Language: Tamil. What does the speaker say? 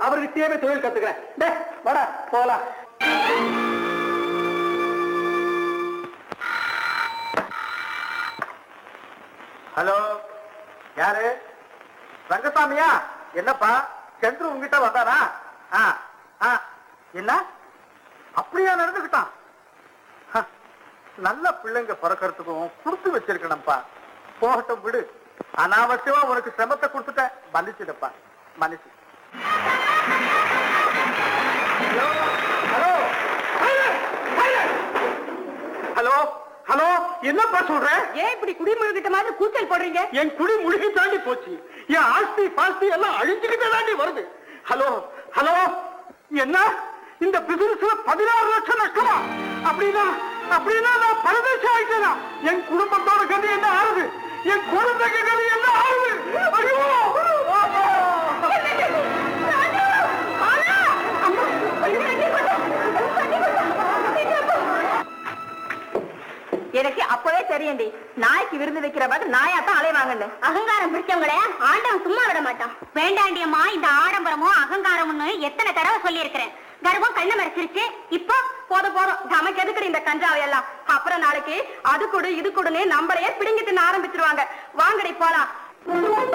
அவர்கிட்டயே தொழில் கத்துக்கிறேன் டேய், வாடா போலாம் ஹலோ யாரு ரங்கசாமியா என்னப்பா சந்துரு உங்ககிட்ட வந்தாரா ஆ ஆ என்ன அப்படியா நடந்துக்கிட்டான் ஹ, நல்ல பிள்ளைங்க பிறக்கிறதுக்கும் கொடுத்து வச்சிருக்கணும்ப்பா போகட்டும் விடு அனாவசியமா உனக்கு சிரமத்தை கொடுத்துட்டேன் மன்னிச்சிடுப்பா மன்னிச்சு ஹலோ ஹலோ ஹலோ என்னப்பா சொல்ற ஏன் இப்படி குடிமகிட்ட மாதிரி கூச்சல் போடுறீங்க என் குடி முழுகி தாண்டி போச்சு என் ஆஸ்தி பாஸ்தி எல்லாம் அழிஞ்சுக்கிட்டே தாண்டி வருது ஹலோ ஹலோ என்ன இந்த பிசினஸ்ல பதினாறு லட்சம் நஷ்டமா அப்படின்னா அப்படின்னா நான் பரதேசம் ஆயிட்டேனா என் குடும்பத்தோட கதி என்ன ஆகுது என் குழந்தைங்க கதி என்ன ஆகுது ஐயோ எனக்கு அப்பவே தெரியும்டி நாய்க்கு விருந்து வைக்கிற மாதிரி நாயாத்தான் அலைவாங்கன்னு அகங்காரம் பிடிச்சவங்கள ஆண்டவன் சும்மா விட மாட்டான் வேண்டாண்டியம்மா இந்த ஆடம்பரமும் அகங்காரம்னு எத்தனை தடவை சொல்லியிருக்கிறேன் கர்வம் கண்ண மறைச்சிருச்சு இப்போ போதும் போதும் நமக்கு எதுக்குடி இந்த கஞ்சாவை எல்லாம் அப்புறம் நாளைக்கு அது கொடு இது கொடுன்னு நம்மளையே பிடிங்கி தின்ன ஆரம்பிச்சிருவாங்க வாங்கடி போலாம்